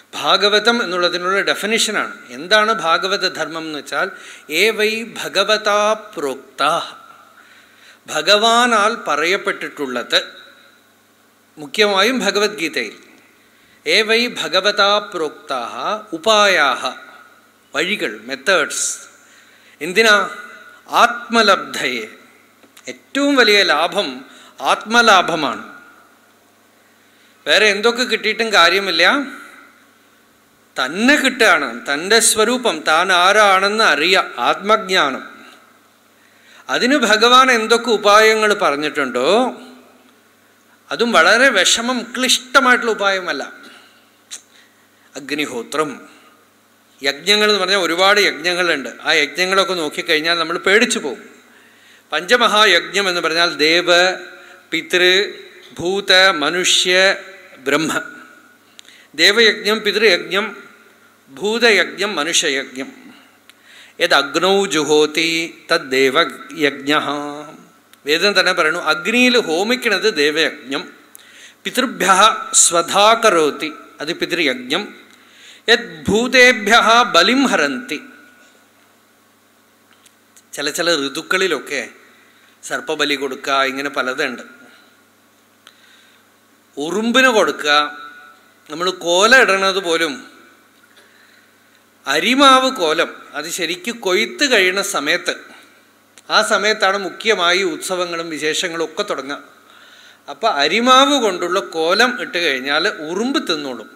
ഭാഗവതം എന്നുള്ളതിനുള്ള ഡെഫിനിഷനാണ് എന്താണ് ഭാഗവത ധർമ്മം എന്ന് വെച്ചാൽ ഏ വൈ ഭഗവതാ പ്രോക്ത ഭഗവാനാൽ പറയപ്പെട്ടിട്ടുള്ളത് മുഖ്യമായും ഭഗവത്ഗീതയിൽ ഏ വൈ ഭഗവതാ പ്രോക്ത ഉപായാ വഴികൾ മെത്തേഡ്സ് എന്തിനാ ആത്മലബ്ധയെ ഏറ്റവും വലിയ ലാഭം ആത്മലാഭമാണ് വേറെ എന്തൊക്കെ കിട്ടിയിട്ടും കാര്യമില്ല തന്നെ കിട്ടുകയാണ് തൻ്റെ സ്വരൂപം താൻ ആരാണെന്ന് അറിയാം ആത്മജ്ഞാനം അതിന് ഭഗവാൻ എന്തൊക്കെ ഉപായങ്ങൾ പറഞ്ഞിട്ടുണ്ടോ അതും വളരെ വിഷമം ക്ലിഷ്ടമായിട്ടുള്ള ഉപായമല്ല അഗ്നിഹോത്രം യജ്ഞങ്ങൾ എന്ന് പറഞ്ഞാൽ ഒരുപാട് യജ്ഞങ്ങളുണ്ട് ആ യജ്ഞങ്ങളൊക്കെ നോക്കിക്കഴിഞ്ഞാൽ നമ്മൾ പേടിച്ചു പോകും പഞ്ചമഹായജ്ഞം എന്ന് പറഞ്ഞാൽ ദേവ പിതൃ ഭൂത മനുഷ്യ ബ്രഹ്മ ദേവയജ്ഞം പിതൃയജ്ഞം ഭൂതയജ്ഞം മനുഷ്യയജ്ഞം യത് അഗ്നൗ ജുഹോതി തദ്ദേവയജ്ഞ വേദം തന്നെ പറയണു അഗ്നിയിൽ ഹോമിക്കണത് ദേവയജ്ഞം പിതൃഭ്യ സ്വധാ കരോതി അത് പിതൃയജ്ഞം യത് ഭൂതേഭ്യ ബലിം ഹരന്തി ചില ചില ഋതുക്കളിലൊക്കെ സർപ്പബലി കൊടുക്കുക ഇങ്ങനെ പലതുണ്ട് ഉറുമ്പിന് കൊടുക്കുക നമ്മൾ കോല ഇടണത് പോലും അരിമാവ് കോലം അത് ശരിക്ക് കൊയ്ത്ത് കഴിയുന്ന സമയത്ത് ആ സമയത്താണ് മുഖ്യമായി ഉത്സവങ്ങളും വിശേഷങ്ങളും ഒക്കെ തുടങ്ങുക അപ്പം അരിമാവ് കൊണ്ടുള്ള കോലം ഇട്ട് കഴിഞ്ഞാൽ ഉറുമ്പ് തിന്നോളും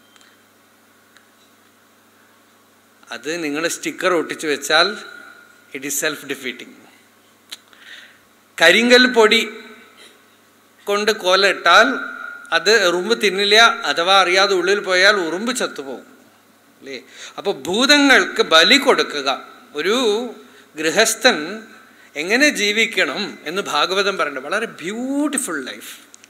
അത് നിങ്ങൾ സ്റ്റിക്കർ ഒട്ടിച്ച് വെച്ചാൽ ഇറ്റ് ഈസ് സെൽഫ് ഡിഫീറ്റിംഗ് കരിങ്കൽ പൊടി കൊണ്ട് കോല ഇട്ടാൽ അത് ഉറുമ്പ് തിന്നില്ല അഥവാ അറിയാതെ ഉള്ളിൽ പോയാൽ ഉറുമ്പ് ചത്തുപോകും അല്ലേ അപ്പോൾ ഭൂതങ്ങൾക്ക് ബലി കൊടുക്കുക ഒരു ഗൃഹസ്ഥൻ എങ്ങനെ ജീവിക്കണം എന്ന് ഭാഗവതം പറയുന്നത് വളരെ ബ്യൂട്ടിഫുൾ ലൈഫ്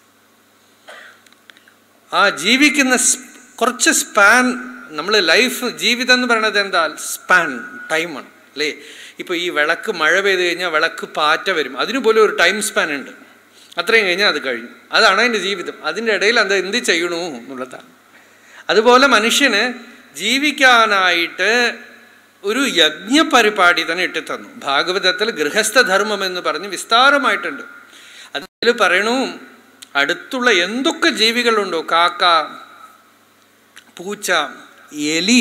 ആ ജീവിക്കുന്ന സ്- കുറച്ച് സ്പാൻ നമ്മൾ ലൈഫ് ജീവിതം എന്ന് പറയുന്നത് എന്താ സ്പാൻ ടൈമാണ് അല്ലേ ഇപ്പോൾ ഈ വിളക്ക് മഴ പെയ്ത് കഴിഞ്ഞാൽ വിളക്ക് പാറ്റ വരും അതിന് പോലും ഒരു ടൈം സ്പാൻ ഉണ്ട് അത്രയും കഴിഞ്ഞാൽ അത് കഴിഞ്ഞു അതാണ് അതിൻ്റെ ജീവിതം അതിൻ്റെ ഇടയിൽ അത് എന്ത് ചെയ്യണു എന്നുള്ളതാണ് അതുപോലെ മനുഷ്യന് ജീവിക്കാനായിട്ട് ഒരു യജ്ഞപരിപാടി തന്നെ ഇട്ട് തന്നു ഭാഗവതത്തിൽ ഗൃഹസ്ഥധർമ്മം എന്ന് പറഞ്ഞ് വിസ്താരമായിട്ടുണ്ട് അതിൽ പറയണു അടുത്തുള്ള എന്തൊക്കെ ജീവികളുണ്ടോ കാക്ക പൂച്ച എലി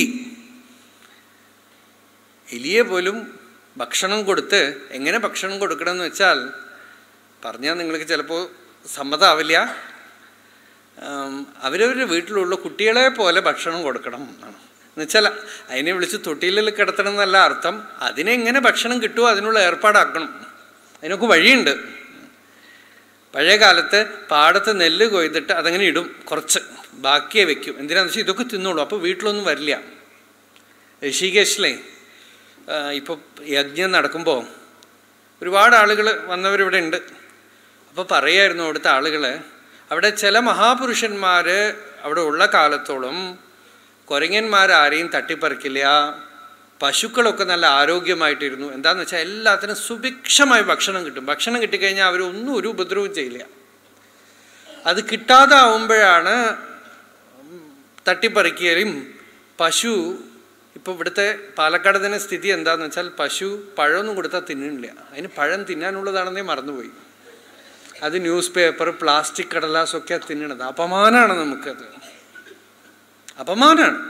എലിയെ പോലും ഭക്ഷണം കൊടുത്ത് എങ്ങനെ ഭക്ഷണം കൊടുക്കണം എന്ന് വെച്ചാൽ പറഞ്ഞാൽ നിങ്ങൾക്ക് ചിലപ്പോൾ സമ്മതമാവില്ല ആം, അവരവരുടെ വീട്ടിലുള്ള കുട്ടികളെ പോലെ ഭക്ഷണം കൊടുക്കണം എന്നാണ് എന്നുവെച്ചാൽ അതിനെ വിളിച്ച് തൊട്ടിയിൽ കിടത്തണം എന്നല്ല അർത്ഥം അതിനെങ്ങനെ ഭക്ഷണം കിട്ടുമോ അതിനുള്ള ഏർപ്പാടാക്കണം അതിനൊക്കെ വഴിയുണ്ട് പഴയ കാലത്ത് പാടത്ത് നെല്ല് കൊയ്തിട്ട് അതങ്ങനെ ഇടും കുറച്ച് ബാക്കിയേ വെക്കും എന്തിനാന്ന് വെച്ചാൽ ഇതൊക്കെ തിന്നോളൂ അപ്പോൾ വീട്ടിലൊന്നും വരില്ല ഋഷികേശിലെ ഇപ്പോൾ യജ്ഞം നടക്കുമ്പോൾ ഒരുപാട് ആളുകൾ വന്നവരിവിടെ ഉണ്ട് അപ്പോൾ പറയായിരുന്നു അവിടുത്തെ ആളുകൾ അവിടെ ചില മഹാപുരുഷന്മാർ അവിടെ ഉള്ള കാലത്തോളം കുരങ്ങന്മാരാരെയും തട്ടിപ്പറിക്കില്ല പശുക്കളൊക്കെ നല്ല ആരോഗ്യമായിട്ടിരുന്നു എന്താന്ന് വെച്ചാൽ എല്ലാത്തിനും സുഭിക്ഷമായി ഭക്ഷണം കിട്ടും ഭക്ഷണം കിട്ടിക്കഴിഞ്ഞാൽ അവരൊന്നും ഒരു ഉപദ്രവവും ചെയ്യില്ല അത് കിട്ടാതാവുമ്പോഴാണ് തട്ടിപ്പറിക്കലും പശു ഇപ്പോൾ ഇവിടുത്തെ പാലക്കാട് തന്നെ സ്ഥിതി എന്താന്ന് വെച്ചാൽ പശു പഴമൊന്നും കൊടുത്താൽ തിന്നില്ല അതിന് പഴം തിന്നാനുള്ളതാണെന്നേ മറന്നുപോയി അത് ന്യൂസ് പേപ്പർ പ്ലാസ്റ്റിക് കടലാസൊക്കെ തിന്നണത് അപമാനമാണ് നമുക്കത് അപമാനമാണ്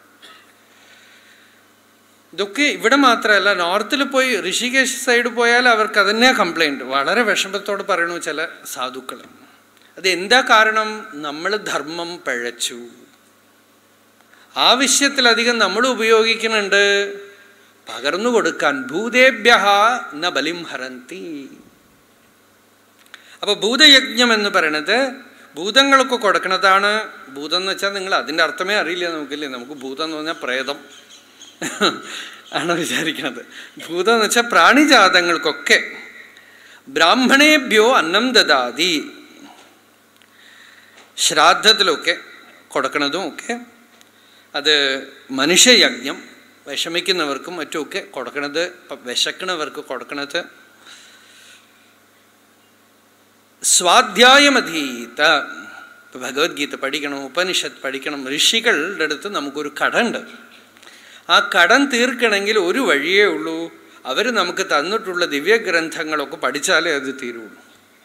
ഇതൊക്കെ ഇവിടെ മാത്രമല്ല നോർത്തിൽ പോയി ഋഷികേശ് സൈഡ് പോയാൽ അവർക്ക് അതന്നെ കംപ്ലൈൻറ്റ് വളരെ വിഷമത്തോട് പറയണു ചില സാധുക്കൾ അത് എന്താ കാരണം നമ്മൾ ധർമ്മം പഴച്ചു ആവശ്യത്തിലധികം നമ്മൾ ഉപയോഗിക്കുന്നുണ്ട് പകർന്നു കൊടുക്കാൻ ഭൂതേഭ്യ ന ബലിം ഹരന്തി അപ്പൊ ഭൂതയജ്ഞം എന്ന് പറയണത് ഭൂതങ്ങൾക്ക് കൊടുക്കണതാണ് ഭൂതം എന്ന് വെച്ചാൽ നിങ്ങൾ അതിൻ്റെ അർത്ഥമേ അറിയില്ല നമുക്കില്ലേ നമുക്ക് ഭൂതം എന്ന് പറഞ്ഞാൽ പ്രേതം ആണ് വിചാരിക്കുന്നത് ഭൂതം എന്ന് വെച്ചാൽ പ്രാണിജാതങ്ങൾക്കൊക്കെ ബ്രാഹ്മണേഭ്യോ അന്നം ദദാതി ശ്രാദ്ധത്തിലൊക്കെ കൊടുക്കണതും ഒക്കെ അത് മനുഷ്യയജ്ഞം വിഷമിക്കുന്നവർക്കും മറ്റുമൊക്കെ കൊടുക്കണത് ഇപ്പം വിശക്കണവർക്ക് കൊടുക്കണത് സ്വാധ്യായമധീത ഇപ്പൊ ഭഗവത്ഗീത പഠിക്കണം ഉപനിഷത്ത് പഠിക്കണം ഋഷികളുടെ അടുത്ത് നമുക്കൊരു കടമുണ്ട് ആ കടം തീർക്കണമെങ്കിൽ ഒരു വഴിയേ ഉള്ളൂ അവർ നമുക്ക് തന്നിട്ടുള്ള ദിവ്യഗ്രന്ഥങ്ങളൊക്കെ പഠിച്ചാലേ അത് തീരുള്ളൂ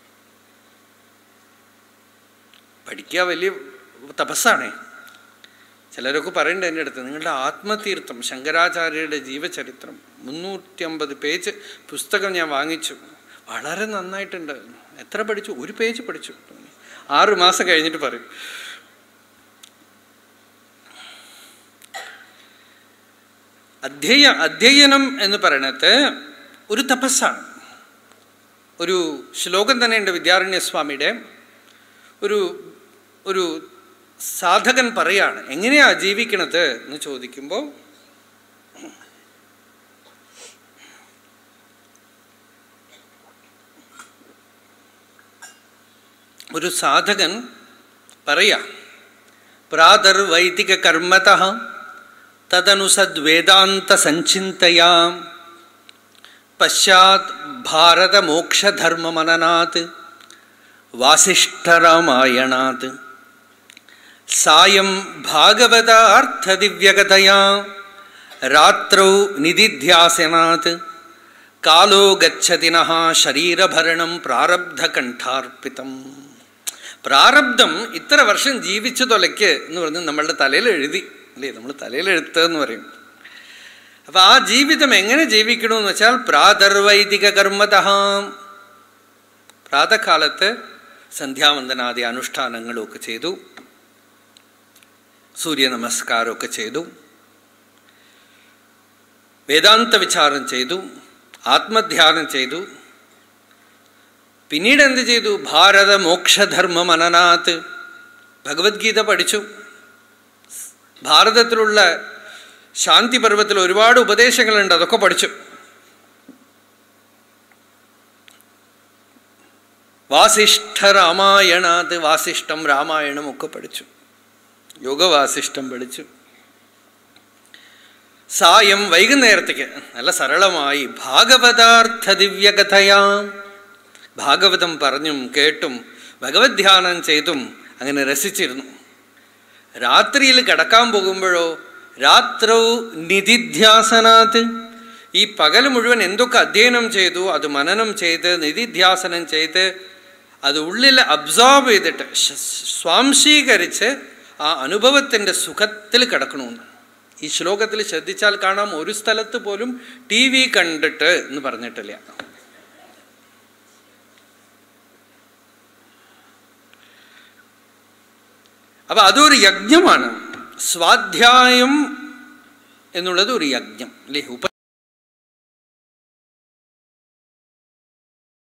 പഠിക്കുക വലിയ തപസ്സാണേ ചിലരൊക്കെ പറയണ്ട എൻ്റെ അടുത്ത് നിങ്ങളുടെ ആത്മതീർത്ഥം ശങ്കരാചാര്യരുടെ ജീവചരിത്രം മുന്നൂറ്റി അമ്പത് പേജ് പുസ്തകം ഞാൻ വാങ്ങിച്ചു വളരെ നന്നായിട്ടുണ്ട് എത്ര പഠിച്ചു ഒരു പേജ് പഠിച്ചു ആറു മാസം കഴിഞ്ഞിട്ട് പറയും അധ്യയ അധ്യയനം എന്ന് പറയണത് ഒരു തപസ്സാണ് ഒരു ശ്ലോകം തന്നെയുണ്ട് വിദ്യാരണ്യസ്വാമിയുടെ ഒരു ഒരു സാധകൻ പറയാണ് എങ്ങനെയാ ജീവിക്കണത് എന്ന് ചോദിക്കുമ്പോൾ ഒരു സാധകൻ പറയാ പ്രാതർവൈദിക കർമ്മത തദനു സദ്വേദാന്ത സഞ്ചിന്തയാ പശ്ചാത് ഭാരതമോക്ഷധർമ്മമനനാത് വാസിഷ്ഠരാമായണാത് സായം ഭാഗവതാർത്ഥദിവ്യകതയാ രാത്രൗ നിധിധ്യാസനാത് കാലോ ഗച്ഛതി നഃ ശരീരഭരണം പ്രാരബ്ധകണ്ഠാർപ്പിതം പ്രാരബ്ധം ഇത്ര വർഷം ജീവിച്ചു തൊലയ്ക്ക് എന്ന് പറഞ്ഞ് നമ്മളുടെ തലയിൽ എഴുതി അല്ലേ നമ്മൾ തലയിൽ എഴുത്തെന്ന് പറയും അപ്പൊ ആ ജീവിതം എങ്ങനെ ജീവിക്കണമെന്ന് വെച്ചാൽ പ്രാതർവൈദിക കർമ്മത പ്രാതകാലത്ത് സന്ധ്യാവന്ദനാദി അനുഷ്ഠാനങ്ങളൊക്കെ ചെയ്തു സൂര്യ നമസ്കാരമൊക്കെ ചെയ്തു വേദാന്ത വിചാരം ചെയ്തു ആത്മധ്യാനം ചെയ്തു പിന്നീട് എന്ത് ചെയ്തു ഭാരത മോക്ഷധർമ്മം അനനാത്ത് ഭഗവത്ഗീത പഠിച്ചു ഭാരതത്തിലുള്ള ശാന്തി പർവ്വത്തിൽ ഒരുപാട് ഉപദേശങ്ങളുണ്ട് അതൊക്കെ പഠിച്ചു വാസിഷ്ഠ രാമായണാത് വാസിഷ്ഠം രാമായണം ഒക്കെ പഠിച്ചു യോഗവാസിഷ്ടം പഠിച്ചു സായം വൈകുന്നേരത്തേക്ക് നല്ല സരളമായി ഭാഗവതാർത്ഥ ദിവ്യകഥയാം ഭാഗവതം പറഞ്ഞും കേട്ടും ഭഗവത് ധ്യാനം ചെയ്തും അങ്ങനെ രസിച്ചിരുന്നു രാത്രിയിൽ കിടക്കാൻ പോകുമ്പോഴോ രാത്രൗ നിധിധ്യാസനാത് ഈ പകൽ മുഴുവൻ എന്തൊക്കെ അധ്യയനം ചെയ്തു അത് മനനം ചെയ്ത് നിധിധ്യാസനം ചെയ്ത് അത് ഉള്ളിൽ അബ്സോർബ് ചെയ്തിട്ട് സ്വാംശീകരിച്ച് ആ അനുഭവത്തിൻ്റെ സുഖത്തിൽ കിടക്കണമെന്ന് ഈ ശ്ലോകത്തിൽ ശ്രദ്ധിച്ചാൽ കാണാം ഒരു സ്ഥലത്ത് പോലും ടി വി കണ്ടിട്ട് എന്ന് പറഞ്ഞിട്ടില്ല അപ്പൊ അതൊരു യജ്ഞമാണ് സ്വാധ്യായം എന്നുള്ളത് ഒരു യജ്ഞം അല്ലേ ഉപ